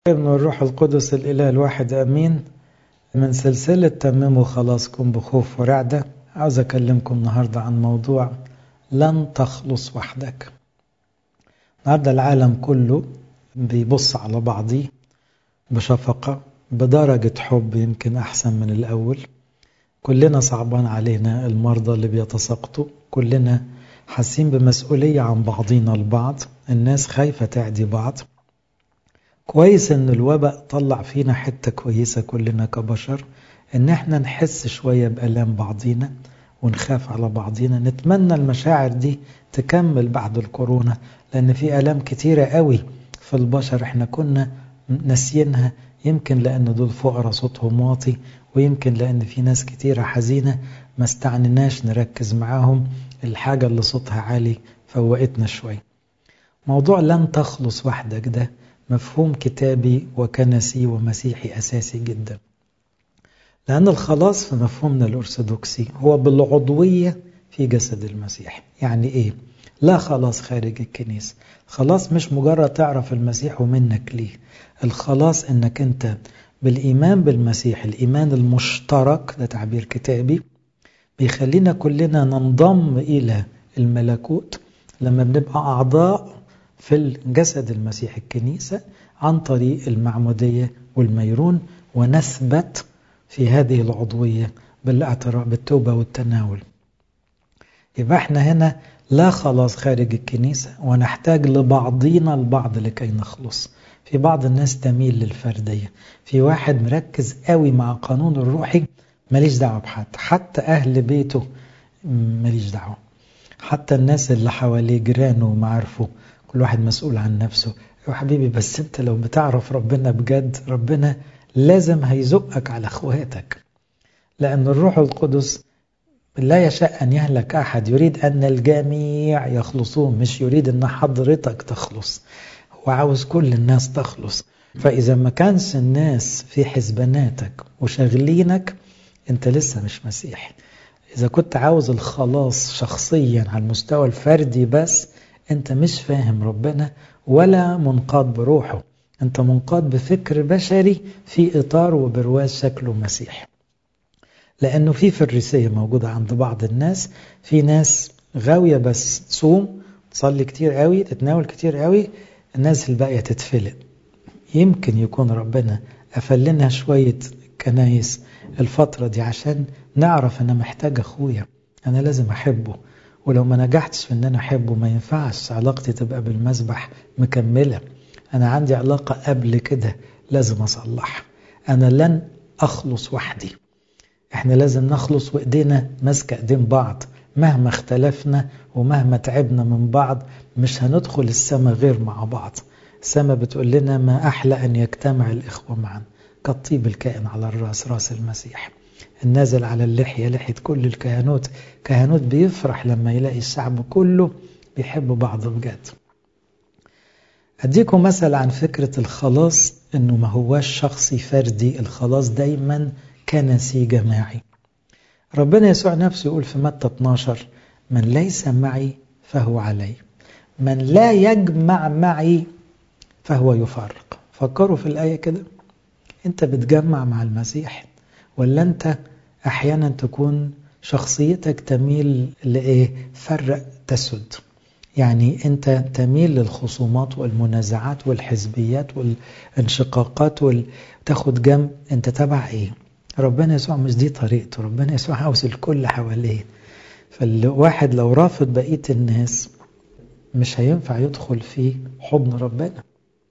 ابن الروح القدس الإله الواحد أمين من سلسلة تمموا خلاصكم بخوف ورعدة عاوز أكلمكم النهاردة عن موضوع لن تخلص وحدك النهاردة العالم كله بيبص على بعضيه بشفقة بدرجة حب يمكن أحسن من الأول كلنا صعبان علينا المرضى اللي بيتساقطوا كلنا حاسين بمسؤولية عن بعضينا البعض الناس خايفة تعدي بعض كويس ان الوباء طلع فينا حتة كويسة كلنا كبشر ان احنا نحس شوية بألام بعضينا ونخاف على بعضينا نتمنى المشاعر دي تكمل بعد الكورونا لان في ألام كتيرة قوي في البشر احنا كنا ناسيينها يمكن لأن دول فقراء صوتهم واطي ويمكن لأن في ناس كتيرة حزينة ما استعنناش نركز معاهم الحاجة اللي صوتها عالي فوقتنا شوي موضوع لن تخلص وحدك ده مفهوم كتابي وكنسي ومسيحي أساسي جدا لأن الخلاص في مفهومنا الأرثوذكسي هو بالعضوية في جسد المسيح يعني إيه؟ لا خلاص خارج الكنيسة خلاص مش مجرد تعرف المسيح ومنك ليه الخلاص انك انت بالايمان بالمسيح الايمان المشترك ده تعبير كتابي بيخلينا كلنا ننضم الى الملكوت لما بنبقى اعضاء في الجسد المسيح الكنيسه عن طريق المعموديه والميرون ونثبت في هذه العضويه بالاعتراف بالتوبه والتناول يبقى احنا هنا لا خلاص خارج الكنيسه ونحتاج لبعضينا البعض لكي نخلص في بعض الناس تميل للفردية في واحد مركز قوي مع قانون الروحي ماليش دعوة بحد حتى أهل بيته ماليش دعوة حتى الناس اللي حواليه جيرانه ومعارفه كل واحد مسؤول عن نفسه يا حبيبي بس انت لو بتعرف ربنا بجد ربنا لازم هيزقك على اخواتك لأن الروح القدس لا يشاء أن يهلك أحد يريد أن الجميع يخلصون مش يريد أن حضرتك تخلص وعاوز كل الناس تخلص فإذا ما كانش الناس في حسباناتك وشغلينك أنت لسه مش مسيحي إذا كنت عاوز الخلاص شخصيا على المستوى الفردي بس أنت مش فاهم ربنا ولا منقاد بروحه أنت منقاد بفكر بشري في إطار وبرواز شكله مسيحي لأنه في فريسية موجودة عند بعض الناس في ناس غاوية بس تصوم تصلي كتير قوي تتناول كتير قوي الناس الباقية تتفلت يمكن يكون ربنا قفل لنا شوية كنايس الفترة دي عشان نعرف أنا محتاج أخويا أنا لازم أحبه ولو ما نجحتش في أن أنا أحبه ما ينفعش علاقتي تبقى بالمسبح مكملة أنا عندي علاقة قبل كده لازم أصلحها أنا لن أخلص وحدي إحنا لازم نخلص وإيدينا ماسكة إيدين بعض مهما اختلفنا ومهما تعبنا من بعض مش هندخل السماء غير مع بعض السماء بتقول لنا ما أحلى أن يجتمع الإخوة معا كالطيب الكائن على الرأس رأس المسيح النازل على اللحية لحية كل الكهنوت كهنوت بيفرح لما يلاقي الشعب كله بيحب بعض بجد أديكم مثل عن فكرة الخلاص أنه ما هواش شخصي فردي الخلاص دايما كنسي جماعي ربنا يسوع نفسه يقول في متى 12 من ليس معي فهو علي من لا يجمع معي فهو يفرق فكروا في الآية كده أنت بتجمع مع المسيح ولا أنت أحيانا تكون شخصيتك تميل لإيه فرق تسد يعني أنت تميل للخصومات والمنازعات والحزبيات والانشقاقات وتاخد جنب أنت تبع إيه ربنا يسوع مش دي طريقته ربنا يسوع عاوز الكل حواليه فالواحد لو رافض بقية الناس مش هينفع يدخل في حضن ربنا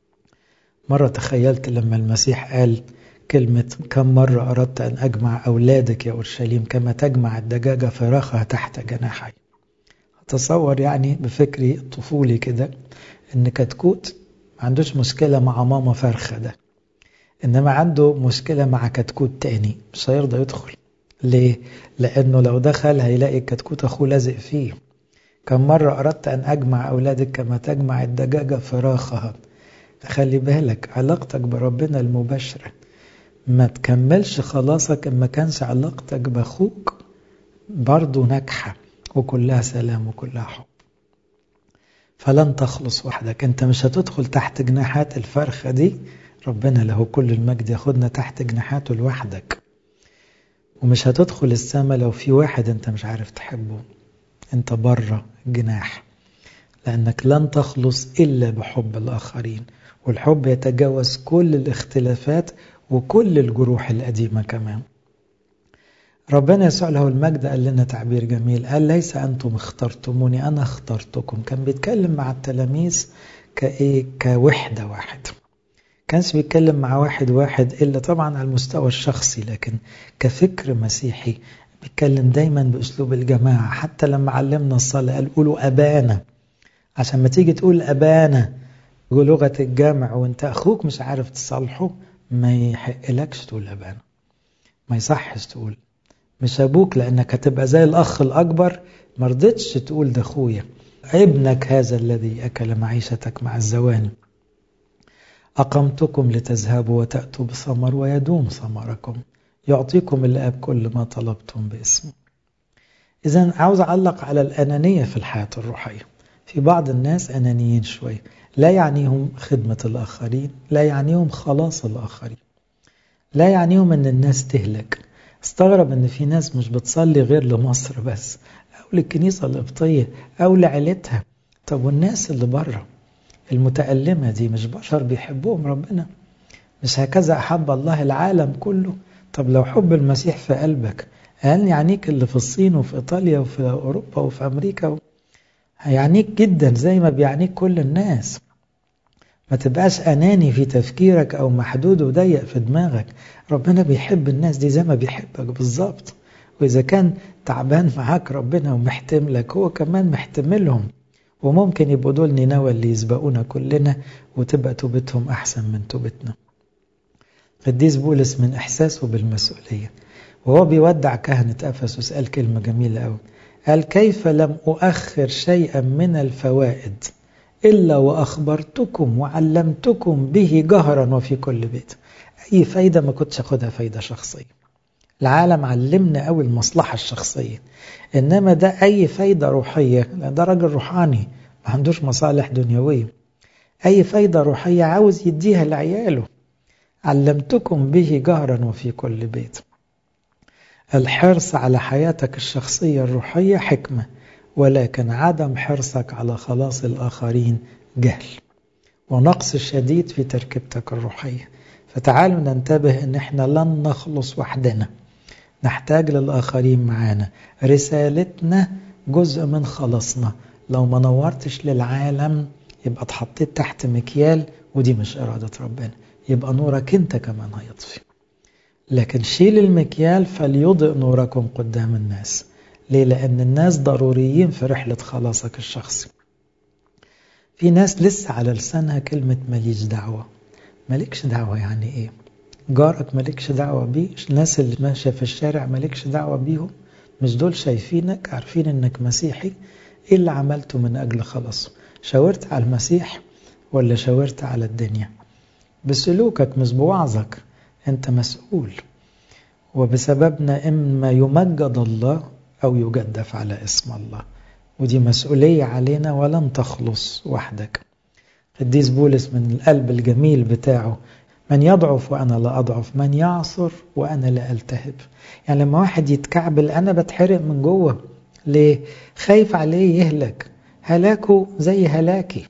مرة تخيلت لما المسيح قال كلمة كم مرة أردت أن أجمع أولادك يا أورشليم كما تجمع الدجاجة فراخها تحت جناحي أتصور يعني بفكري الطفولي كده إن كتكوت ما عندوش مشكلة مع ماما فرخة ده إنما عنده مشكلة مع كتكوت تاني مش هيرضى يدخل ليه؟ لأنه لو دخل هيلاقي الكتكوت أخوه لازق فيه كم مرة أردت أن أجمع أولادك كما تجمع الدجاجة فراخها خلي بالك علاقتك بربنا المباشرة ما تكملش خلاصك إن ما كانش علاقتك بأخوك برضه ناجحة وكلها سلام وكلها حب فلن تخلص وحدك انت مش هتدخل تحت جناحات الفرخة دي ربنا له كل المجد ياخدنا تحت جناحاته لوحدك ومش هتدخل السماء لو في واحد انت مش عارف تحبه انت بره الجناح لأنك لن تخلص إلا بحب الآخرين والحب يتجاوز كل الاختلافات وكل الجروح القديمة كمان ربنا يسوع له المجد قال لنا تعبير جميل قال ليس أنتم اخترتموني أنا اخترتكم كان بيتكلم مع التلاميذ كإيه كوحدة واحدة كانش بيتكلم مع واحد واحد إلا طبعا على المستوى الشخصي لكن كفكر مسيحي بيتكلم دايما بأسلوب الجماعة حتى لما علمنا الصلاة قال قولوا أبانا عشان ما تيجي تقول أبانا لغة الجمع وانت أخوك مش عارف تصالحه ما يحقلكش تقول أبانا ما يصحش تقول مش أبوك لأنك هتبقى زي الأخ الأكبر مرضتش تقول ده أخويا ابنك هذا الذي أكل معيشتك مع الزواني أقمتكم لتذهبوا وتأتوا بثمر ويدوم ثمركم يعطيكم الآب كل ما طلبتم باسمه إذا عاوز أعلق على الأنانية في الحياة الروحية في بعض الناس أنانيين شوية لا يعنيهم خدمة الآخرين لا يعنيهم خلاص الآخرين لا يعنيهم أن الناس تهلك استغرب أن في ناس مش بتصلي غير لمصر بس أو للكنيسة القبطية أو لعيلتها طب والناس اللي بره المتألمة دي مش بشر بيحبوهم ربنا مش هكذا أحب الله العالم كله طب لو حب المسيح في قلبك هل يعنيك اللي في الصين وفي إيطاليا وفي أوروبا وفي أمريكا هيعنيك جدا زي ما بيعنيك كل الناس ما تبقاش أناني في تفكيرك أو محدود وضيق في دماغك ربنا بيحب الناس دي زي ما بيحبك بالظبط وإذا كان تعبان معاك ربنا ومحتملك هو كمان محتملهم وممكن يبقوا دول نينوى اللي يسبقونا كلنا وتبقى توبتهم أحسن من توبتنا قديس بولس من إحساسه بالمسؤولية وهو بيودع كهنة أفسس قال كلمة جميلة أوي قال كيف لم أؤخر شيئا من الفوائد إلا وأخبرتكم وعلمتكم به جهرا وفي كل بيت أي فايدة ما كنتش أخدها فايدة شخصية العالم علمنا قوي المصلحة الشخصية إنما ده أي فايدة روحية لأن ده راجل روحاني ما عندوش مصالح دنيوية أي فايدة روحية عاوز يديها لعياله علمتكم به جهرا وفي كل بيت الحرص على حياتك الشخصية الروحية حكمة ولكن عدم حرصك على خلاص الآخرين جهل ونقص شديد في تركيبتك الروحية فتعالوا ننتبه ان احنا لن نخلص وحدنا نحتاج للآخرين معانا رسالتنا جزء من خلاصنا لو ما نورتش للعالم يبقى اتحطيت تحت مكيال ودي مش إرادة ربنا يبقى نورك انت كمان هيطفي لكن شيل المكيال فليضئ نوركم قدام الناس ليه؟ لأن الناس ضروريين في رحلة خلاصك الشخصي في ناس لسه على لسانها كلمة ماليش دعوة مالكش دعوة يعني ايه جارك مالكش دعوة بيه الناس اللي ماشية في الشارع مالكش دعوة بيهم مش دول شايفينك عارفين انك مسيحي ايه اللي عملته من اجل خلاصه شاورت على المسيح ولا شاورت على الدنيا بسلوكك مش بوعظك انت مسؤول وبسببنا اما يمجد الله او يجدف على اسم الله ودي مسؤولية علينا ولن تخلص وحدك قديس بولس من القلب الجميل بتاعه من يضعف وأنا لا أضعف من يعصر وأنا لا ألتهب يعني لما واحد يتكعبل أنا بتحرق من جوه ليه؟ خايف عليه يهلك هلاكه زي هلاكي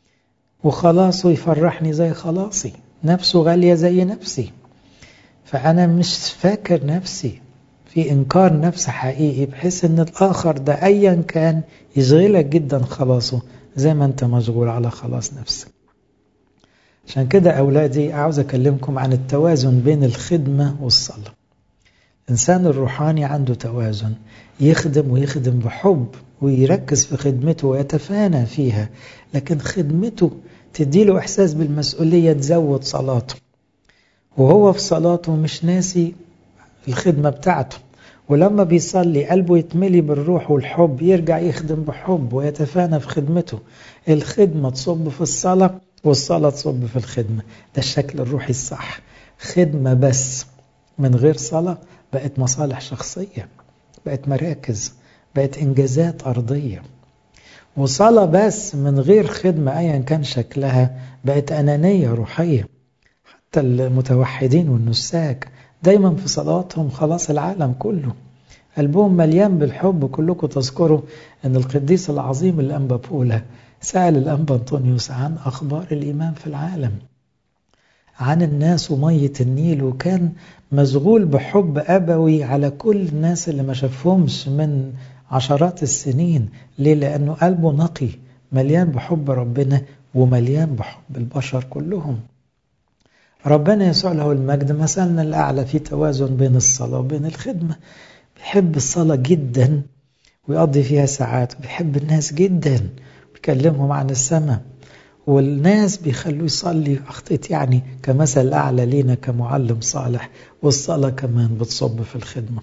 وخلاصه يفرحني زي خلاصي نفسه غالية زي نفسي فأنا مش فاكر نفسي في إنكار نفس حقيقي بحيث أن الآخر ده أيا كان يشغلك جدا خلاصه زي ما أنت مشغول على خلاص نفسك عشان كده أولادي عاوز أكلمكم عن التوازن بين الخدمة والصلاة الإنسان الروحاني عنده توازن يخدم ويخدم بحب ويركز في خدمته ويتفانى فيها لكن خدمته تديله إحساس بالمسؤولية تزود صلاته وهو في صلاته مش ناسي الخدمة بتاعته ولما بيصلي قلبه يتملي بالروح والحب يرجع يخدم بحب ويتفانى في خدمته الخدمة تصب في الصلاة والصلاة تصب في الخدمة ده الشكل الروحي الصح خدمة بس من غير صلاة بقت مصالح شخصية بقت مراكز بقت إنجازات أرضية وصلاة بس من غير خدمة أيا كان شكلها بقت أنانية روحية حتى المتوحدين والنساك دايما في صلواتهم خلاص العالم كله قلبهم مليان بالحب كلكم تذكروا أن القديس العظيم الأنبا بولا سأل الأنبا أنطونيوس عن أخبار الإيمان في العالم عن الناس ومية النيل وكان مشغول بحب أبوي على كل الناس اللي ما شافهمش من عشرات السنين ليه؟ لأنه قلبه نقي مليان بحب ربنا ومليان بحب البشر كلهم ربنا يسوع له المجد مثلنا الأعلى في توازن بين الصلاة وبين الخدمة بيحب الصلاة جدا ويقضي فيها ساعات وبيحب الناس جدا بيكلمهم عن السماء والناس بيخلوه يصلي أخطيت يعني كمثل أعلى لينا كمعلم صالح والصلاة كمان بتصب في الخدمة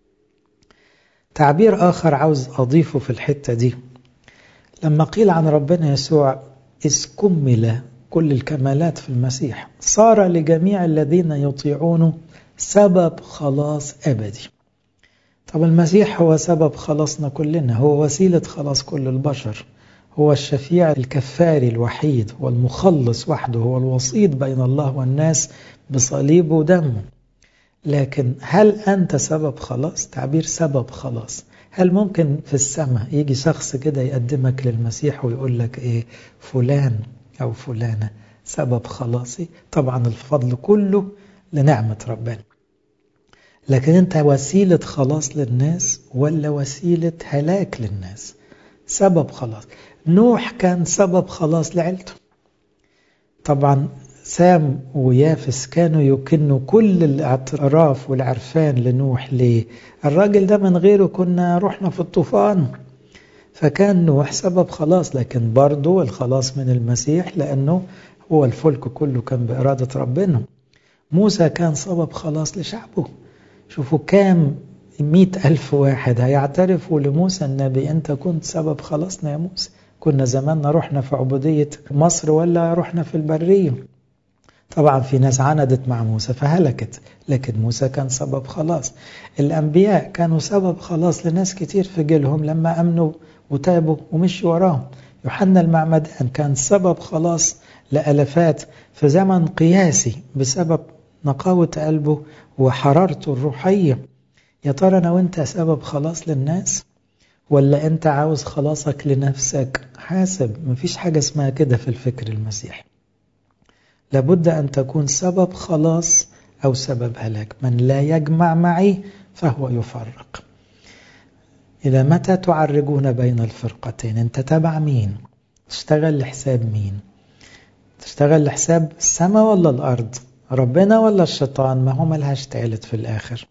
تعبير آخر عاوز أضيفه في الحتة دي لما قيل عن ربنا يسوع إذ كمل كل الكمالات في المسيح صار لجميع الذين يطيعونه سبب خلاص أبدي طب المسيح هو سبب خلاصنا كلنا هو وسيلة خلاص كل البشر هو الشفيع الكفاري الوحيد هو المخلص وحده هو الوسيط بين الله والناس بصليبه ودمه لكن هل أنت سبب خلاص تعبير سبب خلاص هل ممكن في السماء يجي شخص كده يقدمك للمسيح ويقول لك إيه فلان أو فلانة سبب خلاصي طبعا الفضل كله لنعمة ربنا لكن أنت وسيلة خلاص للناس ولا وسيلة هلاك للناس سبب خلاص نوح كان سبب خلاص لعيلته طبعا سام ويافس كانوا يكنوا كل الاعتراف والعرفان لنوح ليه الراجل ده من غيره كنا رحنا في الطوفان فكان نوح سبب خلاص لكن برضه الخلاص من المسيح لأنه هو الفلك كله كان بإرادة ربنا موسى كان سبب خلاص لشعبه شوفوا كام مئة ألف واحد هيعترفوا لموسى النبي أنت كنت سبب خلاصنا يا موسى كنا زماننا رحنا في عبودية مصر ولا رحنا في البرية طبعا في ناس عندت مع موسى فهلكت لكن موسى كان سبب خلاص الأنبياء كانوا سبب خلاص لناس كتير في جيلهم لما أمنوا وتابوا ومشوا وراهم يوحنا المعمدان كان سبب خلاص لألفات في زمن قياسي بسبب نقاوة قلبه وحرارته الروحية يا ترى أنا وأنت سبب خلاص للناس ولا أنت عاوز خلاصك لنفسك حاسب مفيش حاجة اسمها كده في الفكر المسيحي لابد أن تكون سبب خلاص أو سبب هلاك من لا يجمع معي فهو يفرق إلى متى تعرجون بين الفرقتين أنت تبع مين تشتغل لحساب مين تشتغل لحساب السماء ولا الأرض ربنا ولا الشيطان ما هو ملهاش تالت في الآخر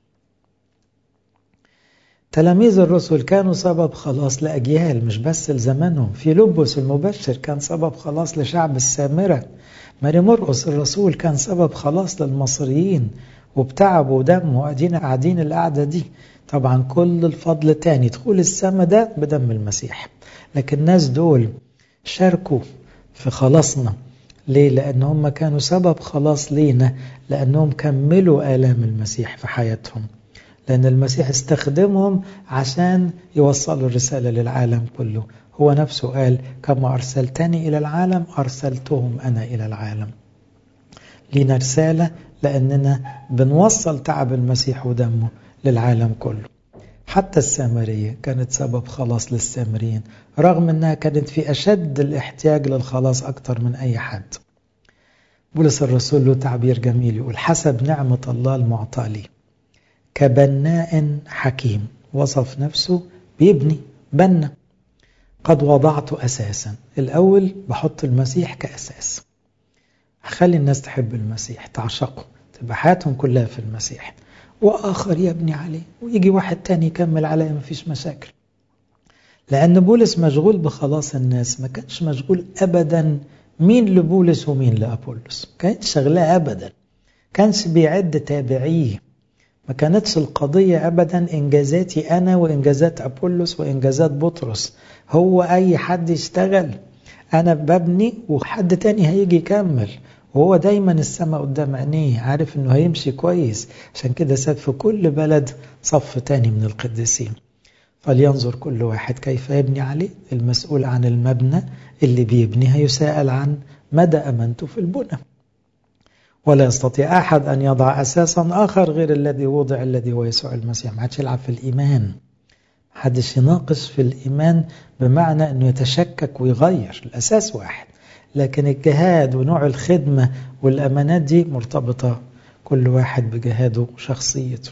تلاميذ الرسل كانوا سبب خلاص لأجيال مش بس لزمانهم في لبس المبشر كان سبب خلاص لشعب السامرة ماري مرقس الرسول كان سبب خلاص للمصريين وبتعب ودم وقاعدين قاعدين القعدة دي طبعا كل الفضل تاني دخول السماء ده بدم المسيح لكن الناس دول شاركوا في خلاصنا ليه؟ لأن هم كانوا سبب خلاص لينا لأنهم كملوا آلام المسيح في حياتهم لأن المسيح استخدمهم عشان يوصلوا الرسالة للعالم كله هو نفسه قال كما أرسلتني إلى العالم أرسلتهم أنا إلى العالم لينا رسالة لأننا بنوصل تعب المسيح ودمه للعالم كله حتى السامرية كانت سبب خلاص للسامريين رغم أنها كانت في أشد الاحتياج للخلاص أكثر من أي حد بولس الرسول له تعبير جميل يقول حسب نعمة الله المعطى لي كبناء حكيم وصف نفسه بيبني بنى قد وضعت أساسا الأول بحط المسيح كأساس أخلي الناس تحب المسيح تعشقه تبقى حياتهم كلها في المسيح وآخر يبني عليه ويجي واحد تاني يكمل عليه مفيش مشاكل لأن بولس مشغول بخلاص الناس ما كانش مشغول أبدا مين لبولس ومين لأبولس كانت شغلاه أبدا كانش بيعد تابعيه ما كانتش القضية أبدا إنجازاتي أنا وإنجازات أبولس وإنجازات بطرس هو أي حد يشتغل أنا ببني وحد تاني هيجي يكمل وهو دايما السماء قدام عينيه عارف انه هيمشي كويس عشان كده ساب في كل بلد صف تاني من القديسين فلينظر كل واحد كيف يبني عليه المسؤول عن المبنى اللي بيبني هيسأل عن مدى أمانته في البنى ولا يستطيع أحد أن يضع أساسا آخر غير الذي وضع الذي هو يسوع المسيح ما حدش يلعب في الإيمان حدش يناقش في الإيمان بمعنى أنه يتشكك ويغير الأساس واحد لكن الجهاد ونوع الخدمة والأمانات دي مرتبطة كل واحد بجهاده وشخصيته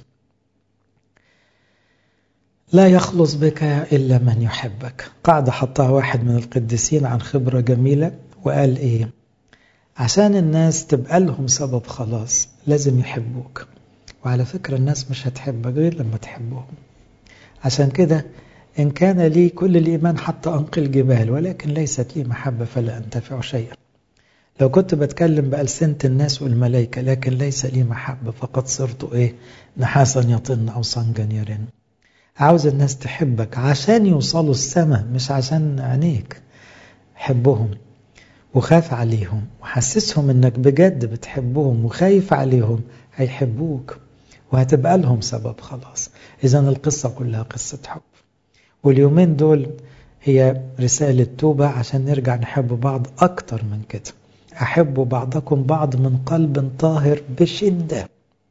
لا يخلص بك إلا من يحبك قاعدة حطها واحد من القديسين عن خبرة جميلة وقال إيه عشان الناس تبقى لهم سبب خلاص لازم يحبوك وعلى فكرة الناس مش هتحبك غير لما تحبهم عشان كده إن كان لي كل الإيمان حتى أنقل جبال ولكن ليست لي محبة فلا أنتفع شيئا لو كنت بتكلم بألسنة الناس والملائكة لكن ليس لي محبة فقد صرت إيه نحاسا يطن أو صنجا يرن عاوز الناس تحبك عشان يوصلوا السماء مش عشان عينيك حبهم وخاف عليهم وحسسهم انك بجد بتحبهم وخايف عليهم هيحبوك وهتبقى لهم سبب خلاص اذا القصة كلها قصة حب واليومين دول هي رسالة توبة عشان نرجع نحب بعض أكتر من كده أحبوا بعضكم بعض من قلب طاهر بشدة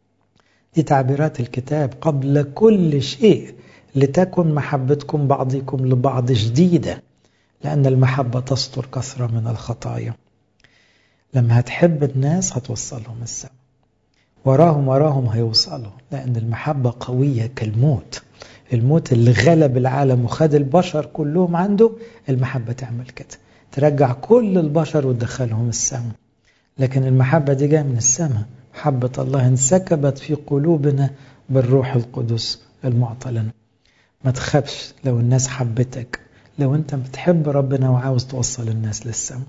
دي تعبيرات الكتاب قبل كل شيء لتكن محبتكم بعضكم لبعض شديدة لأن المحبة تستر كثرة من الخطايا لما هتحب الناس هتوصلهم السماء وراهم وراهم هيوصلوا لأن المحبة قوية كالموت الموت اللي غلب العالم وخد البشر كلهم عنده المحبة تعمل كده ترجع كل البشر وتدخلهم السماء لكن المحبة دي جاية من السماء محبة الله انسكبت في قلوبنا بالروح القدس المعطى لنا ما تخافش لو الناس حبتك لو انت بتحب ربنا وعاوز توصل الناس للسماء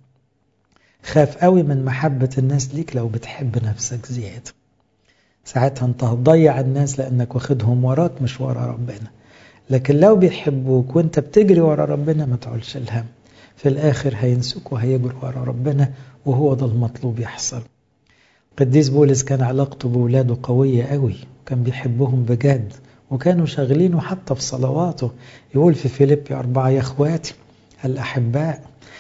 خاف قوي من محبة الناس ليك لو بتحب نفسك زيادة ساعتها انت هتضيع الناس لانك واخدهم وراك مش ورا ربنا لكن لو بيحبوك وانت بتجري ورا ربنا ما تعولش الهم في الاخر هينسوك وهيجروا ورا ربنا وهو ده المطلوب يحصل قديس بولس كان علاقته بولاده قوية قوي كان بيحبهم بجد وكانوا شاغلينه حتى في صلواته يقول في فيليبي أربعة يا أخواتي الأحباء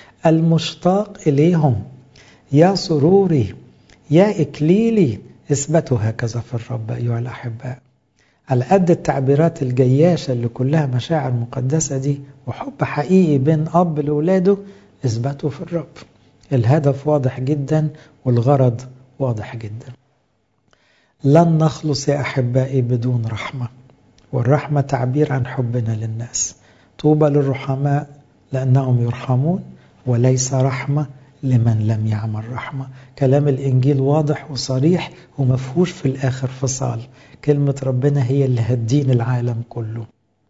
المشتاق إليهم يا سروري يا إكليلي اثبتوا هكذا في الرب أيها الأحباء على قد التعبيرات الجياشة اللي كلها مشاعر مقدسة دي وحب حقيقي بين أب لأولاده اثبتوا في الرب الهدف واضح جدا والغرض واضح جدا لن نخلص يا أحبائي بدون رحمة والرحمة تعبير عن حبنا للناس طوبى للرحماء لأنهم يرحمون وليس رحمة لمن لم يعمل رحمة كلام الإنجيل واضح وصريح ومفهوش في الآخر فصال كلمة ربنا هي اللي هتدين العالم كله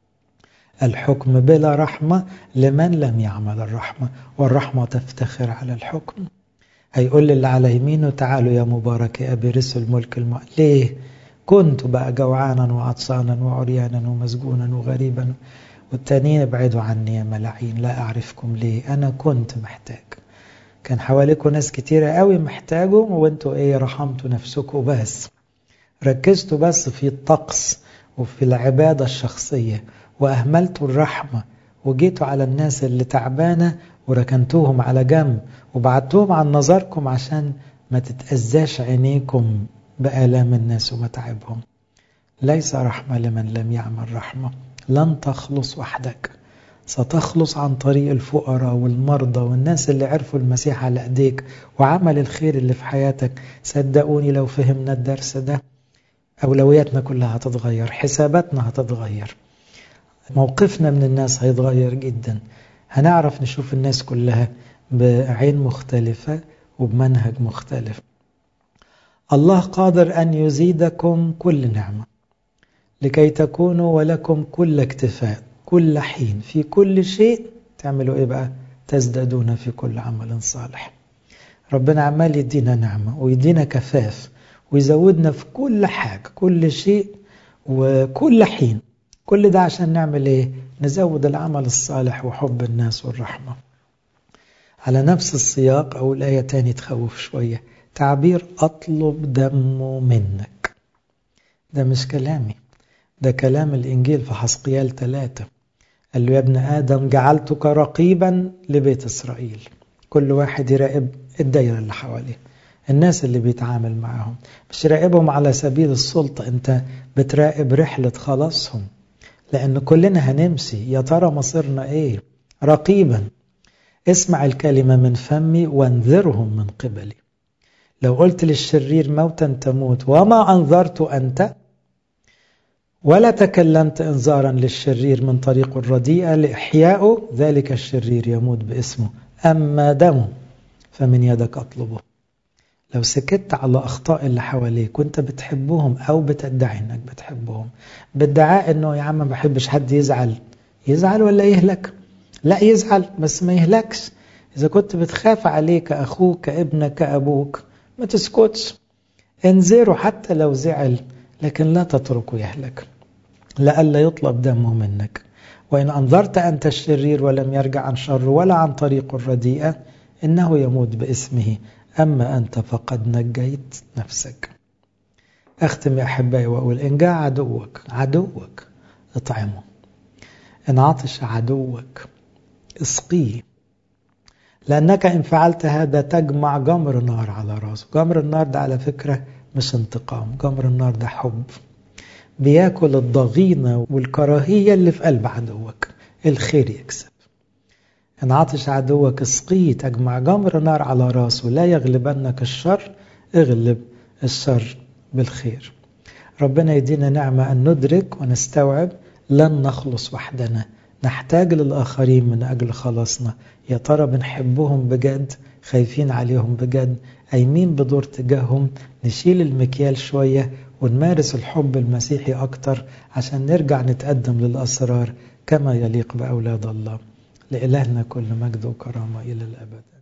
الحكم بلا رحمة لمن لم يعمل الرحمة والرحمة تفتخر على الحكم هيقول اللي على يمينه تعالوا يا مبارك يا أبي رسل الملك الم... ليه كنت بقى جوعانا وعطسانا وعريانا ومسجونا وغريبا والتانيين ابعدوا عني يا ملاعين لا أعرفكم ليه أنا كنت محتاج كان حواليكم ناس كتيرة قوي محتاجهم وانتوا ايه رحمتوا نفسكم بس ركزتوا بس في الطقس وفي العبادة الشخصية وأهملتوا الرحمة وجيتوا على الناس اللي تعبانة وركنتوهم على جنب وبعتوهم عن نظركم عشان ما تتأذاش عينيكم بآلام الناس ومتاعبهم ليس رحمة لمن لم يعمل رحمة لن تخلص وحدك ستخلص عن طريق الفقراء والمرضى والناس اللي عرفوا المسيح على ايديك وعمل الخير اللي في حياتك صدقوني لو فهمنا الدرس ده أولوياتنا كلها هتتغير حساباتنا هتتغير موقفنا من الناس هيتغير جدا هنعرف نشوف الناس كلها بعين مختلفة وبمنهج مختلف الله قادر أن يزيدكم كل نعمة لكي تكونوا ولكم كل اكتفاء كل حين في كل شيء تعملوا ايه بقى تزدادون في كل عمل صالح ربنا عمال يدينا نعمة ويدينا كفاف ويزودنا في كل حاجة كل شيء وكل حين كل ده عشان نعمل ايه نزود العمل الصالح وحب الناس والرحمة على نفس السياق أو الآية تاني تخوف شوية تعبير أطلب دمه منك ده مش كلامي ده كلام الإنجيل في حسقيال ثلاثة قال له يا ابن آدم جعلتك رقيبا لبيت إسرائيل كل واحد يراقب الدايرة اللي حواليه الناس اللي بيتعامل معاهم مش راقبهم على سبيل السلطة انت بتراقب رحلة خلاصهم لأن كلنا هنمشي يا ترى مصيرنا ايه رقيبا اسمع الكلمة من فمي وانذرهم من قبلي لو قلت للشرير موتا تموت وما أنذرت أنت ولا تكلمت انذارا للشرير من طريق الرديئة لإحيائه ذلك الشرير يموت باسمه أما دمه فمن يدك أطلبه لو سكت على أخطاء اللي حواليك وانت بتحبهم أو بتدعي انك بتحبهم بادعاء انه يا عم ما بحبش حد يزعل يزعل ولا يهلك لا يزعل بس ما يهلكش إذا كنت بتخاف عليه كأخوك كابنك كأبوك ما تسكتش انذره حتى لو زعل لكن لا تتركه يهلك لئلا يطلب دمه منك وإن أنظرت أنت الشرير ولم يرجع عن شر ولا عن طريق الرديئة إنه يموت باسمه أما أنت فقد نجيت نفسك أختم يا أحبائي وأقول إن جاء عدوك عدوك اطعمه إن عطش عدوك اسقيه لأنك إن فعلت هذا تجمع جمر نار على راسه جمر النار ده على فكرة مش انتقام جمر النار ده حب بياكل الضغينة والكراهية اللي في قلب عدوك الخير يكسب إن عطش عدوك اسقيه تجمع جمر نار على راسه لا يغلبنك الشر اغلب الشر بالخير ربنا يدينا نعمة أن ندرك ونستوعب لن نخلص وحدنا نحتاج للآخرين من أجل خلاصنا يا ترى بنحبهم بجد خايفين عليهم بجد قايمين بدور تجاههم نشيل المكيال شوية ونمارس الحب المسيحي أكتر عشان نرجع نتقدم للأسرار كما يليق بأولاد الله لإلهنا كل مجد وكرامة إلى الأبد